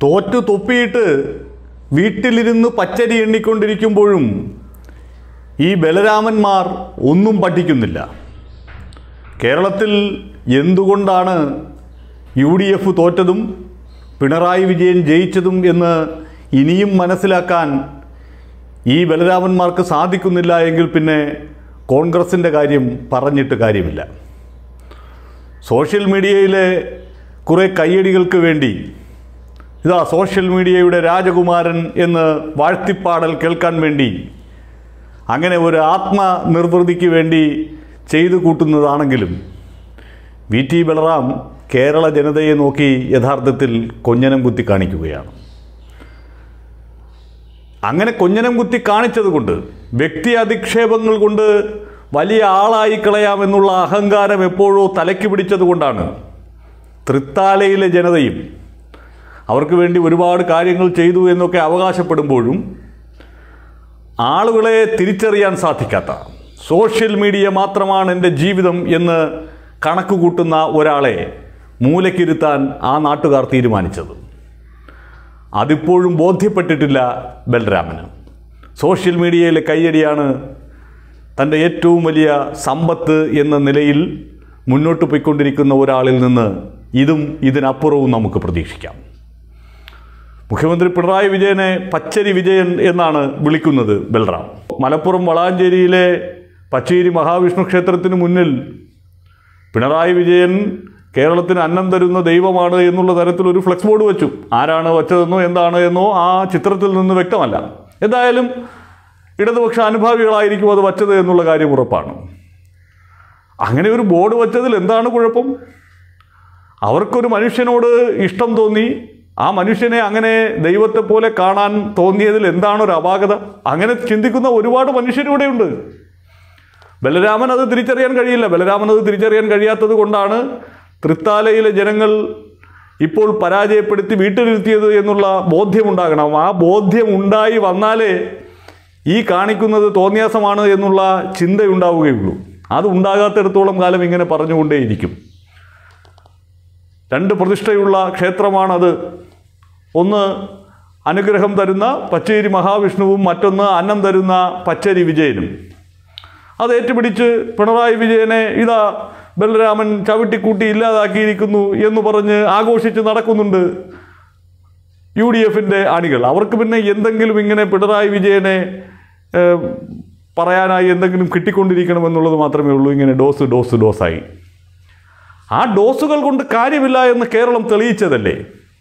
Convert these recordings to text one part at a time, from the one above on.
തോറ്റു തൊപ്പിയിട്ട് വീട്ടിലിരുന്ന് പച്ചരി എണ്ണിക്കൊണ്ടിരിക്കുമ്പോഴും ഈ ബലരാമന്മാർ ഒന്നും പഠിക്കുന്നില്ല കേരളത്തിൽ എന്തുകൊണ്ടാണ് യു ഡി എഫ് തോറ്റതും പിണറായി വിജയൻ ജയിച്ചതും എന്ന് ഇനിയും മനസ്സിലാക്കാൻ ഈ ബലരാമന്മാർക്ക് സാധിക്കുന്നില്ല എങ്കിൽ പിന്നെ കോൺഗ്രസിൻ്റെ കാര്യം പറഞ്ഞിട്ട് കാര്യമില്ല സോഷ്യൽ മീഡിയയിലെ കുറേ കയ്യടികൾക്ക് വേണ്ടി ഇതാ സോഷ്യൽ മീഡിയയുടെ രാജകുമാരൻ എന്ന് വാഴ്ത്തിപ്പാടൽ കേൾക്കാൻ വേണ്ടി അങ്ങനെ ഒരു ആത്മനിർവൃതിക്ക് വേണ്ടി ചെയ്തു കൂട്ടുന്നതാണെങ്കിലും വി ടി ബലറാം കേരള ജനതയെ നോക്കി യഥാർത്ഥത്തിൽ കൊഞ്ഞനം കുത്തി കാണിക്കുകയാണ് അങ്ങനെ കൊഞ്ഞനം കുത്തി കാണിച്ചതുകൊണ്ട് വ്യക്തി അധിക്ഷേപങ്ങൾ കൊണ്ട് വലിയ ആളായി കളയാമെന്നുള്ള അഹങ്കാരം എപ്പോഴോ തലയ്ക്ക് പിടിച്ചതുകൊണ്ടാണ് തൃത്താലയിലെ ജനതയും അവർക്ക് വേണ്ടി ഒരുപാട് കാര്യങ്ങൾ ചെയ്തു എന്നൊക്കെ അവകാശപ്പെടുമ്പോഴും ആളുകളെ തിരിച്ചറിയാൻ സാധിക്കാത്ത സോഷ്യൽ മീഡിയ മാത്രമാണ് എൻ്റെ ജീവിതം എന്ന് കണക്ക് കൂട്ടുന്ന ഒരാളെ മൂലക്കിരുത്താൻ ആ നാട്ടുകാർ തീരുമാനിച്ചത് അതിപ്പോഴും ബോധ്യപ്പെട്ടിട്ടില്ല ബലരാമന് സോഷ്യൽ മീഡിയയിലെ കയ്യടിയാണ് തൻ്റെ ഏറ്റവും വലിയ സമ്പത്ത് എന്ന നിലയിൽ മുന്നോട്ട് പോയിക്കൊണ്ടിരിക്കുന്ന ഒരാളിൽ നിന്ന് ഇതും ഇതിനപ്പുറവും നമുക്ക് പ്രതീക്ഷിക്കാം മുഖ്യമന്ത്രി പിണറായി വിജയനെ പച്ചരി വിജയൻ എന്നാണ് വിളിക്കുന്നത് ബൽറാം മലപ്പുറം വളാഞ്ചേരിയിലെ പച്ചേരി മഹാവിഷ്ണു ക്ഷേത്രത്തിന് മുന്നിൽ പിണറായി വിജയൻ കേരളത്തിന് അന്നം തരുന്ന ദൈവമാണ് എന്നുള്ള തരത്തിൽ ഒരു ഫ്ലെക്സ് ബോർഡ് വെച്ചു ആരാണ് വെച്ചതെന്നോ എന്താണ് എന്നോ ആ ചിത്രത്തിൽ നിന്ന് വ്യക്തമല്ല എന്തായാലും ഇടതുപക്ഷ അനുഭാവികളായിരിക്കും അത് വച്ചത് എന്നുള്ള കാര്യം ഉറപ്പാണ് അങ്ങനെ ഒരു ബോർഡ് വച്ചതിൽ എന്താണ് കുഴപ്പം അവർക്കൊരു മനുഷ്യനോട് ഇഷ്ടം തോന്നി ആ മനുഷ്യനെ അങ്ങനെ ദൈവത്തെ പോലെ കാണാൻ തോന്നിയതിൽ എന്താണ് ഒരു അപാകത അങ്ങനെ ചിന്തിക്കുന്ന ഒരുപാട് മനുഷ്യരിവിടെയുണ്ട് ബലരാമൻ അത് തിരിച്ചറിയാൻ കഴിയില്ല ബലരാമൻ അത് തിരിച്ചറിയാൻ കഴിയാത്തത് കൊണ്ടാണ് തൃത്താലയിലെ ജനങ്ങൾ ഇപ്പോൾ പരാജയപ്പെടുത്തി വീട്ടിലിരുത്തിയത് എന്നുള്ള ബോധ്യമുണ്ടാകണം ആ ബോധ്യം ഉണ്ടായി വന്നാലേ ഈ കാണിക്കുന്നത് തോന്നിയാസമാണ് എന്നുള്ള ചിന്തയുണ്ടാവുകയുള്ളൂ അത് ഉണ്ടാകാത്തിടത്തോളം കാലം ഇങ്ങനെ പറഞ്ഞുകൊണ്ടേയിരിക്കും രണ്ട് പ്രതിഷ്ഠയുള്ള ക്ഷേത്രമാണത് ഒന്ന് അനുഗ്രഹം തരുന്ന പച്ചേരി മഹാവിഷ്ണുവും മറ്റൊന്ന് അന്നം തരുന്ന പച്ചരി വിജയനും അത് ഏറ്റുപിടിച്ച് പിണറായി വിജയനെ ഇതാ ബലരാമൻ ചവിട്ടിക്കൂട്ടി ഇല്ലാതാക്കിയിരിക്കുന്നു എന്ന് പറഞ്ഞ് ആഘോഷിച്ച് നടക്കുന്നുണ്ട് യു ഡി എഫിൻ്റെ അണികൾ അവർക്ക് പിന്നെ എന്തെങ്കിലും ഇങ്ങനെ പിണറായി വിജയനെ ഏഹ്, പറയാനായി എന്തെങ്കിലും കിട്ടിക്കൊണ്ടിരിക്കണമെന്നുള്ളത് മാത്രമേ ഉള്ളൂ ഇങ്ങനെ ഡോസ് ഡോസ് ഡോസായി ആ ഡോസുകൾ കൊണ്ട് കാര്യമില്ല എന്ന് കേരളം തെളിയിച്ചതല്ലേ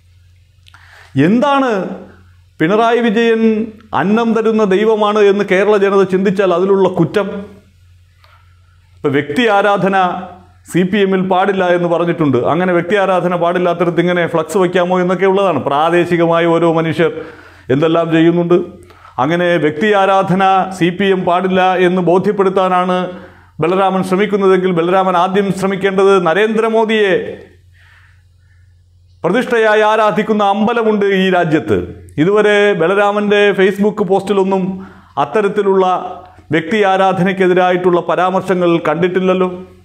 എന്താണ് പിണറായി വിജയൻ അന്നം തരുന്ന ദൈവമാണ് എന്ന് കേരള ജനത ചിന്തിച്ചാൽ അതിലുള്ള കുറ്റം ഇപ്പം വ്യക്തി ആരാധന സി പി എമ്മിൽ പാടില്ല എന്ന് പറഞ്ഞിട്ടുണ്ട് അങ്ങനെ വ്യക്തി ആരാധന പാടില്ലാത്തടത്ത് ഇങ്ങനെ ഫ്ലക്സ് വയ്ക്കാമോ എന്നൊക്കെ ഉള്ളതാണ് പ്രാദേശികമായ ഓരോ മനുഷ്യർ എന്തെല്ലാം ചെയ്യുന്നുണ്ട് അങ്ങനെ വ്യക്തി ആരാധന സി പി എം പാടില്ല എന്ന് ബോധ്യപ്പെടുത്താനാണ് ബലരാമൻ ശ്രമിക്കുന്നതെങ്കിൽ ബലരാമൻ ആദ്യം ശ്രമിക്കേണ്ടത് നരേന്ദ്രമോദിയെ പ്രതിഷ്ഠയായി ആരാധിക്കുന്ന അമ്പലമുണ്ട് ഈ രാജ്യത്ത് ഇതുവരെ ബലരാമൻ്റെ ഫേസ്ബുക്ക് പോസ്റ്റിലൊന്നും അത്തരത്തിലുള്ള വ്യക്തി ആരാധനയ്ക്കെതിരായിട്ടുള്ള പരാമർശങ്ങൾ കണ്ടിട്ടില്ലല്ലോ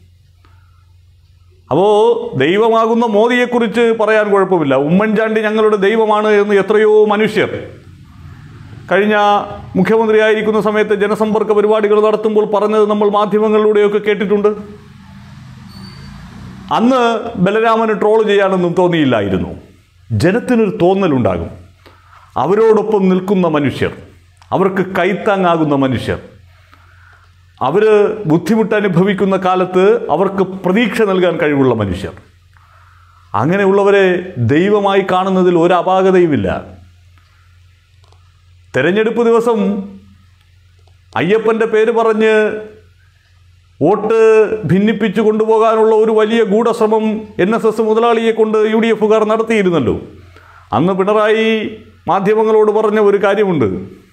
അപ്പോൾ ദൈവമാകുന്ന മോദിയെക്കുറിച്ച് പറയാൻ കുഴപ്പമില്ല ഉമ്മൻചാണ്ടി ഞങ്ങളുടെ ദൈവമാണ് എന്ന് എത്രയോ മനുഷ്യർ കഴിഞ്ഞ മുഖ്യമന്ത്രിയായിരിക്കുന്ന സമയത്ത് ജനസമ്പർക്ക പരിപാടികൾ നടത്തുമ്പോൾ പറഞ്ഞത് നമ്മൾ മാധ്യമങ്ങളിലൂടെയൊക്കെ കേട്ടിട്ടുണ്ട് അന്ന് ബലരാമന് ട്രോൾ ചെയ്യാനൊന്നും തോന്നിയില്ലായിരുന്നു ജനത്തിനൊരു തോന്നലുണ്ടാകും അവരോടൊപ്പം നിൽക്കുന്ന മനുഷ്യർ അവർക്ക് കൈത്താങ്ങാകുന്ന മനുഷ്യർ അവർ ബുദ്ധിമുട്ട് അനുഭവിക്കുന്ന കാലത്ത് അവർക്ക് പ്രതീക്ഷ നൽകാൻ കഴിവുള്ള മനുഷ്യർ അങ്ങനെയുള്ളവരെ ദൈവമായി കാണുന്നതിൽ ഒരു അപാകതയുമില്ല തെരഞ്ഞെടുപ്പ് ദിവസം അയ്യപ്പൻ്റെ പേര് പറഞ്ഞ് വോട്ട് ഭിന്നിപ്പിച്ചു കൊണ്ടുപോകാനുള്ള ഒരു വലിയ ഗൂഢശ്രമം എൻ എസ് എസ് മുതലാളിയെ കൊണ്ട് യു ഡി എഫുകാർ നടത്തിയിരുന്നല്ലോ അന്ന് പിണറായി മാധ്യമങ്ങളോട് പറഞ്ഞ ഒരു കാര്യമുണ്ട്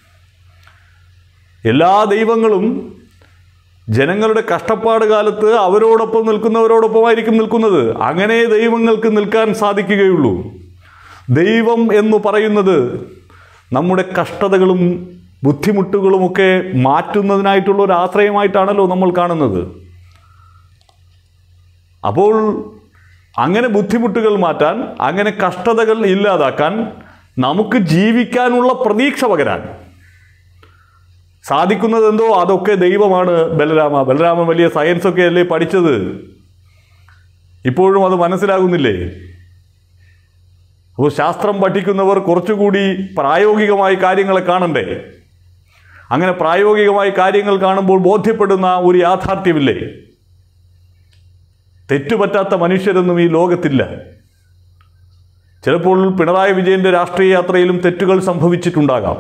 എല്ലാ ദൈവങ്ങളും ജനങ്ങളുടെ കഷ്ടപ്പാട് കാലത്ത് അവരോടൊപ്പം നിൽക്കുന്നവരോടൊപ്പമായിരിക്കും നിൽക്കുന്നത് അങ്ങനെ ദൈവങ്ങൾക്ക് നിൽക്കാൻ സാധിക്കുകയുള്ളൂ ദൈവം എന്ന് പറയുന്നത് നമ്മുടെ കഷ്ടതകളും ബുദ്ധിമുട്ടുകളുമൊക്കെ മാറ്റുന്നതിനായിട്ടുള്ള ഒരു ആശ്രയമായിട്ടാണല്ലോ നമ്മൾ കാണുന്നത് അപ്പോൾ അങ്ങനെ ബുദ്ധിമുട്ടുകൾ മാറ്റാൻ അങ്ങനെ കഷ്ടതകൾ ഇല്ലാതാക്കാൻ നമുക്ക് ജീവിക്കാനുള്ള പ്രതീക്ഷ പകരാൻ സാധിക്കുന്നതെന്തോ അതൊക്കെ ദൈവമാണ് ബലരാമ ബലരാമൻ വലിയ സയൻസ് ഒക്കെ അല്ലേ പഠിച്ചത് ഇപ്പോഴും അത് മനസ്സിലാകുന്നില്ലേ അപ്പോൾ ശാസ്ത്രം പഠിക്കുന്നവർ കുറച്ചുകൂടി പ്രായോഗികമായി കാര്യങ്ങളെ കാണണ്ടേ അങ്ങനെ പ്രായോഗികമായി കാര്യങ്ങൾ കാണുമ്പോൾ ബോധ്യപ്പെടുന്ന ഒരു യാഥാർത്ഥ്യമില്ലേ തെറ്റുപറ്റാത്ത മനുഷ്യരൊന്നും ഈ ലോകത്തില്ല ചിലപ്പോൾ പിണറായി വിജയന്റെ രാഷ്ട്രീയ യാത്രയിലും തെറ്റുകൾ സംഭവിച്ചിട്ടുണ്ടാകാം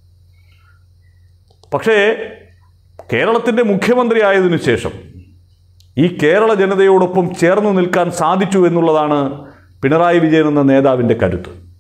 പക്ഷേ കേരളത്തിൻ്റെ മുഖ്യമന്ത്രി ആയതിനു ശേഷം ഈ കേരള ജനതയോടൊപ്പം ചേർന്ന് നിൽക്കാൻ സാധിച്ചു എന്നുള്ളതാണ് പിണറായി വിജയൻ എന്ന നേതാവിൻ്റെ കരുത്ത്